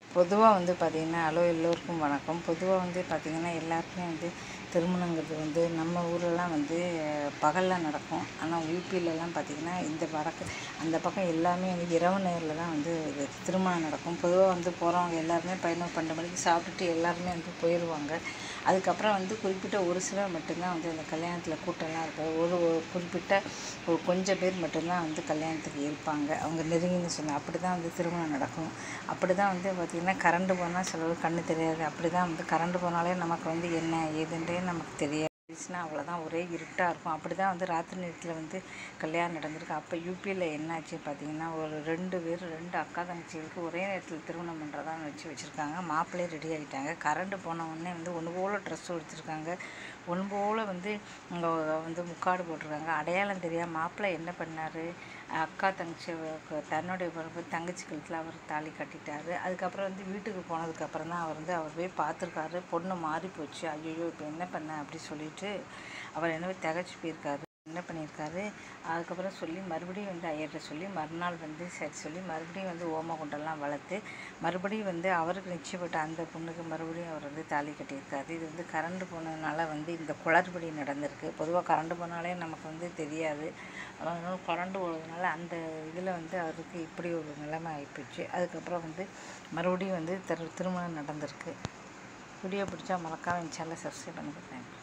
பொதுவாக வந்து பார்த்திங்கன்னா ஹலோ எல்லோருக்கும் வணக்கம் பொதுவாக வந்து பார்த்திங்கன்னா எல்லாருக்குமே வந்து திருமணங்கிறது வந்து நம்ம ஊர்லலாம் வந்து பகலில் நடக்கும் ஆனால் யூபிலலாம் பார்த்திங்கன்னா இந்த வடக்கு அந்த பக்கம் எல்லாமே வந்து இரவு நேரில் தான் வந்து இது திருமணம் நடக்கும் பொதுவாக வந்து போகிறவங்க எல்லாருமே பதினோரு பன்னெண்டு மணிக்கு சாப்பிட்டுட்டு எல்லாருமே வந்து போயிடுவாங்க அதுக்கப்புறம் வந்து குறிப்பிட்ட ஒரு சிலர் மட்டும்தான் வந்து அந்த கல்யாணத்தில் கூட்டம்லாம் இருக்காது ஒரு ஒரு குறிப்பிட்ட ஒரு கொஞ்சம் பேர் மட்டும்தான் வந்து கல்யாணத்துக்கு இருப்பாங்க அவங்க நெருங்கின்னு சொன்ன அப்படி தான் வந்து திருமணம் நடக்கும் அப்படி தான் வந்து பார்த்திங்கன்னா கரண்ட் போனால் சிலருக்கு கண்ணு தெரியாது அப்படி தான் வந்து கரண்ட் போனாலே நமக்கு வந்து என்ன ஏதுன்றே நமக்கு தெரியாது இருந்துச்சுன்னா அவ்வளோதான் ஒரே இருட்டாக இருக்கும் அப்படி தான் வந்து ராத்திரி நேரத்தில் வந்து கல்யாணம் நடந்திருக்கு அப்போ யூபியில் என்னாச்சு பார்த்தீங்கன்னா ஒரு ரெண்டு பேர் ரெண்டு அக்கா தங்கச்சிகளுக்கு ஒரே நேரத்தில் திருமணம் பண்ணுறதா வச்சு வச்சுருக்காங்க மாப்பிள்ளையே ரெடி ஆகிட்டாங்க கரண்ட் போன உடனே வந்து ஒன்று போல் ட்ரெஸ் எடுத்திருக்காங்க ஒன்று போல் வந்து இங்கே வந்து முக்காடு போட்டிருக்காங்க அடையாளம் தெரியாமல் மாப்பிள்ளை என்ன பண்ணார் அக்கா தங்கச்சி தன்னுடைய பிறப்பு தங்கச்சி கழுத்தில் அவர் தாலி கட்டிட்டாரு அதுக்கப்புறம் வந்து வீட்டுக்கு போனதுக்கப்புறம் தான் அவர் வந்து அவர் போய் பார்த்துருக்காரு பொண்ணு மாறி போச்சு ஐயோ இப்போ என்ன பண்ண அப்படி சொல்லிட்டு அவர் என்னவோ திகச்சு போயிருக்காரு என்ன பண்ணியிருக்காரு அதுக்கப்புறம் சொல்லி மறுபடியும் வந்து ஐயர்கிட்ட சொல்லி மறுநாள் வந்து சரி சொல்லி மறுபடியும் வந்து ஓமகுண்டெல்லாம் வளர்த்து மறுபடியும் வந்து அவருக்கு நிச்சயப்பட்ட அந்த பொண்ணுக்கு மறுபடியும் அவர் வந்து தாலி கட்டியிருக்காரு இது வந்து கரண்ட் போனதுனால வந்து இந்த குளறுபடி நடந்திருக்கு பொதுவாக கரண்ட் போனாலே நமக்கு வந்து தெரியாது அதனால கரண்ட் போனதுனால அந்த இதில் வந்து அவருக்கு இப்படி ஒரு நிலைமை ஆகிப்போச்சு அதுக்கப்புறம் வந்து மறுபடியும் வந்து திரு திருமணம் நடந்திருக்கு வீடியோ பிடிச்சா மறக்காம என் சேனலை சப்ஸ்கிரைப் பண்ணுங்க தேங்க்யூ